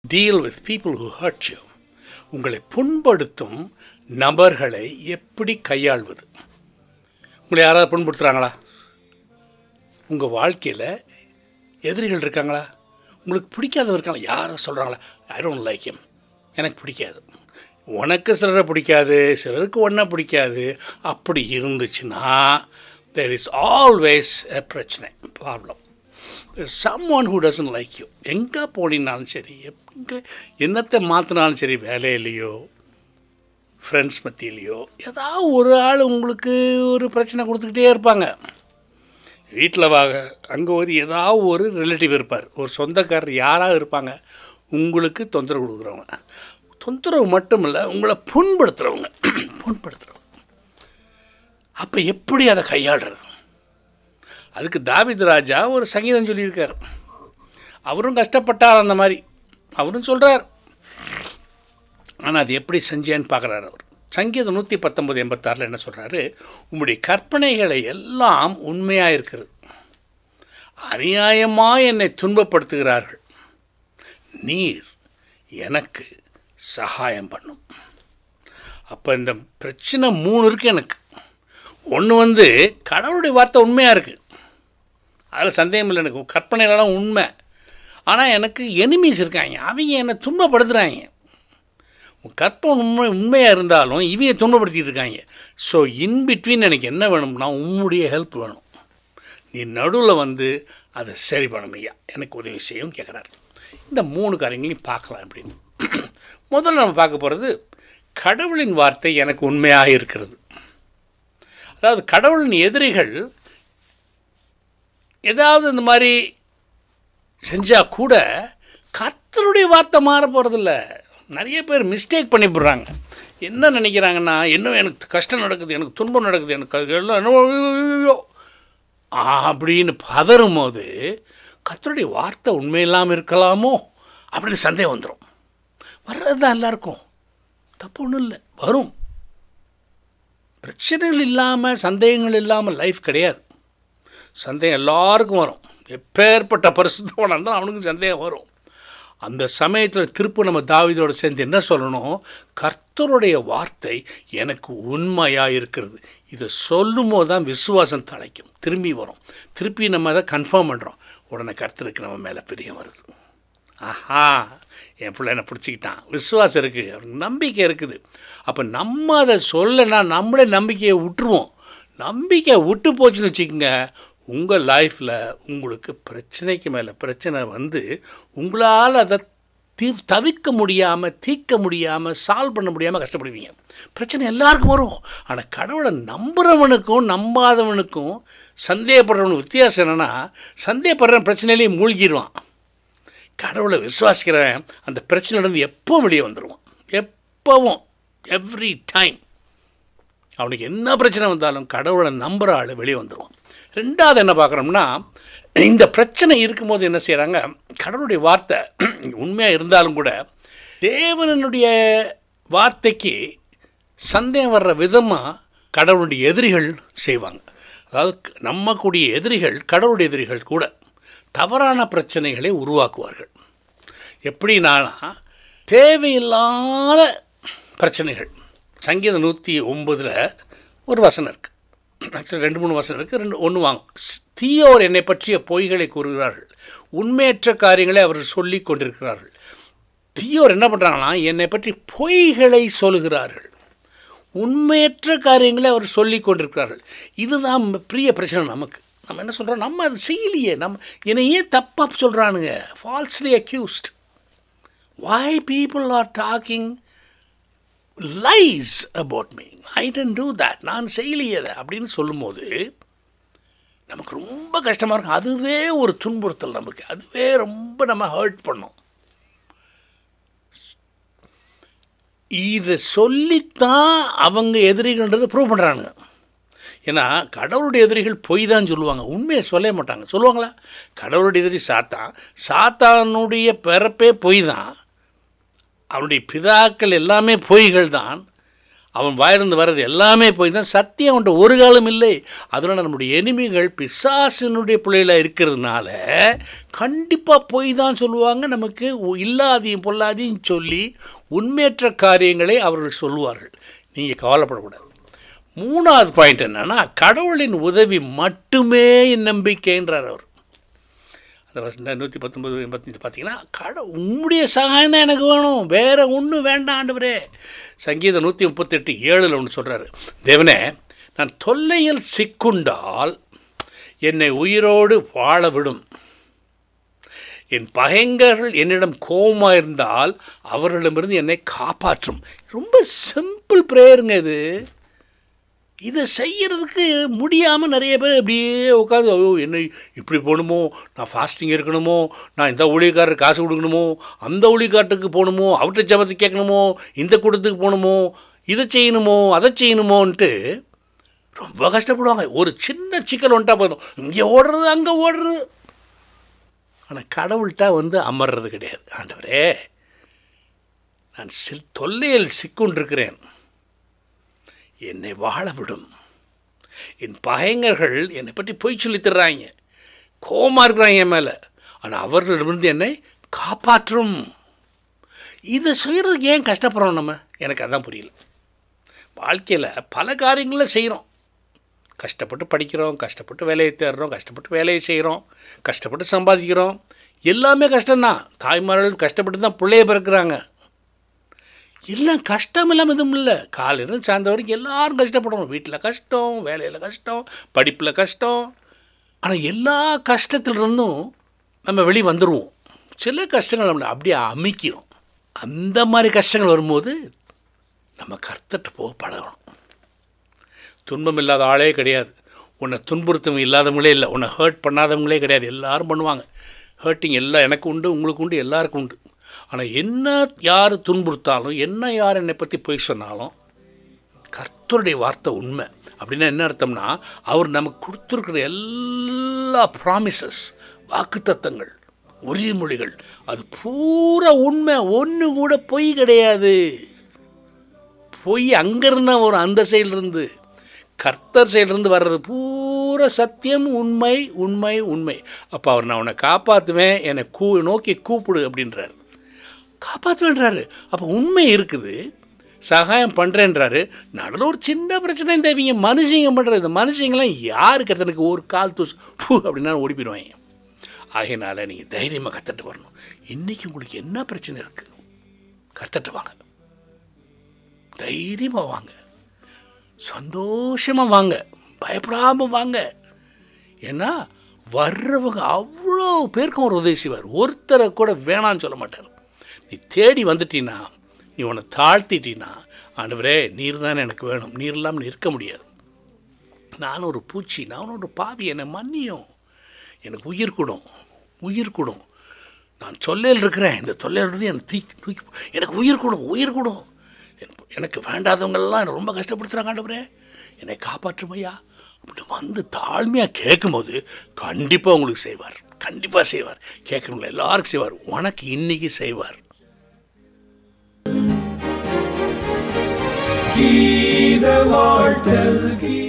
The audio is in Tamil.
deal with people who hurt you உங்களை புண்படுத்தும் நபர்களை எப்படி கையாள்வது உங்களை யாராவது புண்படுத்துகிறாங்களா உங்கள் வாழ்க்கையில் எதிரிகள் இருக்காங்களா உங்களுக்கு பிடிக்காதவங்க இருக்காங்களா யாரை சொல்கிறாங்களா ஐ டோன்ட் லைக் him எனக்கு பிடிக்காது உனக்கு சிலரை பிடிக்காது சிலருக்கு ஒன்றை பிடிக்காது அப்படி இருந்துச்சுன்னா தேர் இஸ் ஆல்வேஸ் எ பிரச்சனை problem someone who doesn't like you எங்கே போனீங்கனாலும் சரி எங்கே என்னத்தை மாற்றினாலும் சரி வேலையிலையோ ஃப்ரெண்ட்ஸ் மத்தியிலையோ ஏதாவது ஒரு ஆள் உங்களுக்கு ஒரு பிரச்சனை கொடுத்துக்கிட்டே இருப்பாங்க வீட்டில் வாங்க அங்கே ஒரு ஏதாவது ஒரு ரிலேட்டிவ் இருப்பார் ஒரு சொந்தக்காரர் யாராவது இருப்பாங்க உங்களுக்கு தொந்தரவு கொடுக்குறவங்க தொந்தரவு மட்டும் இல்லை உங்களை புண்படுத்துகிறவங்க புண்படுத்துகிறவங்க அப்போ எப்படி அதை கையாளுறது அதுக்கு தாவித் ராஜா ஒரு சங்கீதம் சொல்லியிருக்கார் அவரும் கஷ்டப்பட்டார் அந்த மாதிரி அவரும் சொல்கிறார் ஆனால் அது எப்படி செஞ்சேன்னு பார்க்குறாரு அவர் சங்கீதம் நூற்றி பத்தொம்பது எண்பத்தாறில் என்ன சொல்கிறாரு உம்முடைய கற்பனைகளை எல்லாம் உண்மையாக இருக்கிறது அநியாயமாக என்னை துன்பப்படுத்துகிறார்கள் நீர் எனக்கு சகாயம் பண்ணும் அப்போ இந்த பிரச்சனை மூணு இருக்குது எனக்கு ஒன்று வந்து கடவுளுடைய வார்த்தை உண்மையாக இருக்குது அதில் சந்தேகம் இல்லை எனக்கு கற்பனைகளெல்லாம் உண்மை ஆனால் எனக்கு எனிமீஸ் இருக்காங்க அவங்க என்னை துன்பப்படுத்துகிறாங்க கற்பனை உண்மை உண்மையாக இருந்தாலும் இவங்க துன்பப்படுத்திட்டு இருக்காங்க ஸோ இன் பிட்வீன் எனக்கு என்ன வேணும்னா உம்முடைய ஹெல்ப் வேணும் நீ நடுவில் வந்து அதை சரி பண்ணணும் ஐயா எனக்கு உதவி செய்யும் கேட்குறாரு இந்த மூணு காரியங்களையும் பார்க்கலாம் அப்படின்னு முதல்ல நம்ம பார்க்க போகிறது கடவுளின் வார்த்தை எனக்கு உண்மையாக இருக்கிறது அதாவது கடவுளின் எதிரிகள் ஏதாவது இந்த மாதிரி செஞ்சால் கூட கர்த்தருடைய வார்த்தை மாற போகிறதில்ல நிறைய பேர் மிஸ்டேக் பண்ணி போடுறாங்க என்ன நினைக்கிறாங்கன்னா இன்னும் எனக்கு கஷ்டம் நடக்குது எனக்கு துன்பம் நடக்குது எனக்கு அது எல்லாம் என்னவோ ஐயோ, அப்படின்னு பதறும் போது கர்த்தருடைய வார்த்தை உண்மையில்லாமல் இருக்கலாமோ அப்படின்னு சந்தேகம் வந்துடும் வர்றது தான் எல்லாருக்கும் தப்பு ஒன்றும் இல்லை வரும் பிரச்சனைகள் இல்லாமல் சந்தேகங்கள் இல்லாமல் லைஃப் கிடையாது சந்தேகம் எல்லாருக்கும் வரும் எப்பேற்பட்ட பரிசுத்தவனாக இருந்தாலும் அவனுக்கும் சந்தேகம் வரும் அந்த சமயத்தில் திரும்ப நம்ம தாவிதோடு சேர்ந்து என்ன சொல்லணும் கர்த்தருடைய வார்த்தை எனக்கு உண்மையாக இருக்கிறது இதை சொல்லும் போது தான் விசுவாசம் தலைக்கும் திரும்பி வரும் திருப்பி நம்ம அதை கன்ஃபார்ம் பண்ணுறோம் உடனே கர்த்தருக்கு நம்ம மேலே பிரியம் வருது ஆஹா என் பிள்ளை என்ன பிடிச்சிக்கிட்டான் விசுவாசம் இருக்குது அவனுக்கு நம்பிக்கை இருக்குது அப்போ நம்ம அதை சொல்லனா நம்மளே நம்பிக்கையை விட்டுருவோம் நம்பிக்கை விட்டு போச்சுன்னு வச்சுக்கோங்க உங்கள் லைஃப்பில் உங்களுக்கு பிரச்சனைக்கு மேலே பிரச்சனை வந்து உங்களால் அதை தீ தவிர்க்க முடியாமல் தீர்க்க முடியாமல் சால்வ் பண்ண முடியாமல் கஷ்டப்படுவீங்க பிரச்சனை எல்லாருக்கும் வரும் ஆனால் கடவுளை நம்புகிறவனுக்கும் நம்பாதவனுக்கும் சந்தேகப்படுறவனுக்கு வித்தியாசம் என்னென்னா சந்தேகப்படுற பிரச்சனையிலேயே மூழ்கிடுவான் கடவுளை விசுவாசிக்கிறவன் அந்த பிரச்சனையிலேருந்து எப்பவும் வெளியே வந்துடுவான் எப்பவும் எவ்ரி டைம் அவனுக்கு என்ன பிரச்சனை வந்தாலும் கடவுளை நம்புகிற ஆள் வெளியே வந்துடுவான் ரெண்டாவது என்ன பார்க்குறோம்னா இந்த பிரச்சனை இருக்கும்போது என்ன செய்கிறாங்க கடவுளுடைய வார்த்தை உண்மையாக இருந்தாலும் கூட தேவனுடைய வார்த்தைக்கு சந்தேகம் வர்ற விதமாக கடவுளுடைய எதிரிகள் செய்வாங்க அதாவது நம்ம கூடிய எதிரிகள் கடவுளுடைய எதிரிகள் கூட தவறான பிரச்சனைகளை உருவாக்குவார்கள் எப்படின்னா தேவையில்லாத பிரச்சனைகள் சங்கீதம் நூற்றி ஒம்பதில் ஒரு வசனம் இருக்குது ஆக்சுவலி ரெண்டு மூணு வசனம் இருக்குது ரெண்டு ஒன்று வாங்க தீயோர் என்னை பற்றிய பொய்களை கூறுகிறார்கள் உண்மையற்ற காரியங்களை அவர்கள் சொல்லி கொண்டிருக்கிறார்கள் தீயோர் என்ன பண்ணுறாங்கன்னா என்னை பற்றி பொய்களை சொல்கிறார்கள் உண்மையற்ற காரியங்களை அவர் சொல்லி கொண்டிருக்கிறார்கள் இதுதான் பெரிய பிரச்சனை நமக்கு நம்ம என்ன சொல்கிறோம் நம்ம அது செய்யலையே நம்ம என்னை ஏன் தப்பாக சொல்கிறானுங்க falsely accused why people are talking lies about me I didn't do that நான் செய்யலையே அதை அப்படின்னு சொல்லும்போது நமக்கு ரொம்ப கஷ்டமாக இருக்கும் அதுவே ஒரு துன்புறுத்தல் நமக்கு அதுவே ரொம்ப நம்ம ஹர்ட் பண்ணும் இதை சொல்லித்தான் அவங்க எதிரிகள்ன்றதை ப்ரூவ் பண்ணுறானுங்க ஏன்னா கடவுளுடைய எதிரிகள் பொய் தான் சொல்லுவாங்க உண்மையை சொல்ல மாட்டாங்க சொல்லுவாங்களா கடவுளுடைய எதிரி சாத்தான் சாத்தானுடைய பிறப்பே பொய் தான் அவனுடைய பிதாக்கள் எல்லாமே பொய்கள் தான் அவன் வாயிலிருந்து வர்றது எல்லாமே போய் தான் சத்தியம் அவன்கிட்ட ஒரு காலம் இல்லை அதனால் நம்முடைய எனிமிகள் பிசாசினுடைய பிள்ளைகளாக இருக்கிறதுனால கண்டிப்பாக போய் தான் சொல்லுவாங்க நமக்கு உ- இல்லாதையும் பொல்லாதையும் சொல்லி உண்மையற்ற காரியங்களை அவர்கள் சொல்லுவார்கள் நீங்கள் கவலைப்படக்கூடாது மூணாவது பாயிண்ட் என்னன்னா கடவுளின் உதவி மட்டுமே என் நம்பிக்கைன்றார் அவர் அந்த வசனம் நூற்றி பத்தொம்பது எண்பத்தஞ்சு பார்த்தீங்கன்னா கட உம்முடைய சகாயம் தான் எனக்கு வேணும் வேற ஒன்றும் வேண்டாம் ஆண்டவரே சங்கீதம் நூற்றி முப்பத்தெட்டு ஏழில் ஒன்று சொல்கிறாரு தேவனே நான் தொல்லையில் சிக்குண்டால் என்னை உயிரோடு வாழ விடும் என் பகைங்கர்கள் என்னிடம் கோபமாக இருந்தால் அவர்களிடமிருந்து என்னை காப்பாற்றும் ரொம்ப சிம்பிள் ப்ரேயருங்க இது இதை செய்யறதுக்கு முடியாமல் நிறைய பேர் அப்படியே உட்காந்து ஐயோ என்ன இப்படி போகணுமோ நான் ஃபாஸ்டிங் இருக்கணுமோ நான் இந்த ஊழியக்காரர் காசு கொடுக்கணுமோ அந்த ஊழியக்காரத்துக்கு போகணுமோ அவர்கிட்ட ஜபத்தை கேட்கணுமோ இந்த கூட்டத்துக்கு போகணுமோ இதை செய்யணுமோ அதை செய்யணுமோன்ட்டு ரொம்ப கஷ்டப்படுவாங்க ஒரு சின்ன சிக்கல் வந்துட்டா போதும் இங்கே ஓடுறது அங்கே ஓடுறது ஆனால் கடவுள்கிட்ட வந்து அமர்றது கிடையாது ஆண்டவரே நான் சில் தொல்லையில் சிக்குண்டிருக்கிறேன் என்னை வாழ விடும் என் பகைஞர்கள் என்னை பற்றி பொய் சொல்லி தர்றாங்க கோமா இருக்கிறாங்க என் மேலே ஆனால் அவர்களிடமிருந்து என்னை காப்பாற்றும் இதை செய்கிறதுக்கு ஏன் கஷ்டப்படுறோம் நம்ம எனக்கு அதான் புரியல வாழ்க்கையில் பல காரியங்களை செய்கிறோம் கஷ்டப்பட்டு படிக்கிறோம் கஷ்டப்பட்டு வேலையை தேடுறோம் கஷ்டப்பட்டு வேலையை செய்கிறோம் கஷ்டப்பட்டு சம்பாதிக்கிறோம் எல்லாமே கஷ்டம்தான் தாய்மார்கள் கஷ்டப்பட்டு தான் பிள்ளைய பிறக்கிறாங்க எல்லாம் கஷ்டம் இல்லாமல் எதுவும் இல்லை காலையிலேருந்து சாயந்தரம் வரைக்கும் எல்லாரும் கஷ்டப்படணும் வீட்டில் கஷ்டம் வேலையில் கஷ்டம் படிப்பில் கஷ்டம் ஆனால் எல்லா கஷ்டத்திலிருந்தும் நம்ம வெளியே வந்துடுவோம் சில கஷ்டங்கள் நம்மளை அப்படியே அமைக்கிறோம் அந்த மாதிரி கஷ்டங்கள் வரும்போது நம்ம கர்த்தட்டு போக பழகணும் துன்பம் இல்லாத ஆளே கிடையாது உன்னை துன்புறுத்தவங்க இல்லாதவங்களே இல்லை உன்னை ஹர்ட் பண்ணாதவங்களே கிடையாது எல்லாரும் பண்ணுவாங்க ஹர்ட்டிங் எல்லாம் எனக்கு உண்டு உங்களுக்கு உண்டு எல்லாருக்கும் உண்டு ஆனால் என்ன யார் துன்புறுத்தாலும் என்ன யார் என்னை பற்றி பொய் சொன்னாலும் கர்த்தருடைய வார்த்தை உண்மை அப்படின்னா என்ன அர்த்தம்னா அவர் நமக்கு கொடுத்துருக்கிற எல்லா ப்ராமிசஸ் வாக்குத்தத்தங்கள் உறுதிமொழிகள் அது பூரா உண்மை ஒன்று கூட பொய் கிடையாது பொய் அங்கேருந்தா ஒரு அந்த சைடிலிருந்து கர்த்தர் சைடிலிருந்து வர்றது பூரா சத்தியம் உண்மை உண்மை உண்மை அப்போ அவர் நான் உன்னை காப்பாற்றுவேன் என்னை கூ நோக்கி கூப்பிடு அப்படின்றார் காப்பாற்றுவேன்றாரு அப்போ உண்மை இருக்குது சகாயம் பண்ணுறேன்றாரு நடுவில் ஒரு சின்ன பிரச்சனை இந்த இவங்க மனுஷங்க பண்ணுறது இந்த மனுஷங்களாம் யாருக்கு கத்தனுக்கு ஒரு கால் தூசு ஃபூ அப்படின்னா ஓடி போயிடுவாங்க ஆகையினால நீங்கள் தைரியமாக கற்றுட்டு வரணும் இன்றைக்கி உங்களுக்கு என்ன பிரச்சனை இருக்குது கற்றுட்டு வாங்க தைரியமாக வாங்க சந்தோஷமாக வாங்க பயப்படாமல் வாங்க ஏன்னா வர்றவங்க அவ்வளோ பேருக்கும் ஒரு உதவி செய்வார் ஒருத்தரை கூட வேணான்னு சொல்ல மாட்டார் நீ தேடி வந்துட்டீன்னா நீ உன்னை தாழ்த்திட்டீன்னா ஆண்டவரே நீர் தானே எனக்கு வேணும் நீர் இல்லாமல் நீ இருக்க முடியாது நான் ஒரு பூச்சி நான் ஒரு பாவி என்னை மன்னியும் எனக்கு உயிர் கொடும் உயிர் கொடும் நான் தொல்லையில் இருக்கிறேன் இந்த தொல்லையில் இருந்து எனக்கு தூக்கி தூக்கி எனக்கு உயிர் கொடும் உயிர் கொடும் எனக்கு- எனக்கு வேண்டாதவங்கெல்லாம் என்னை ரொம்ப கஷ்டப்படுத்துகிறாங்க ஆண்டவரே என்னை காப்பாற்றும் ஐயா அப்படின்னு வந்து தாழ்மையாக கேட்கும்போது கண்டிப்பாக உங்களுக்கு செய்வார் கண்டிப்பாக செய்வார் கேட்குறவங்கள எல்லாருக்கும் செய்வார் உனக்கு இன்னைக்கு செய்வார் கீத வாழ்த்தல் கீ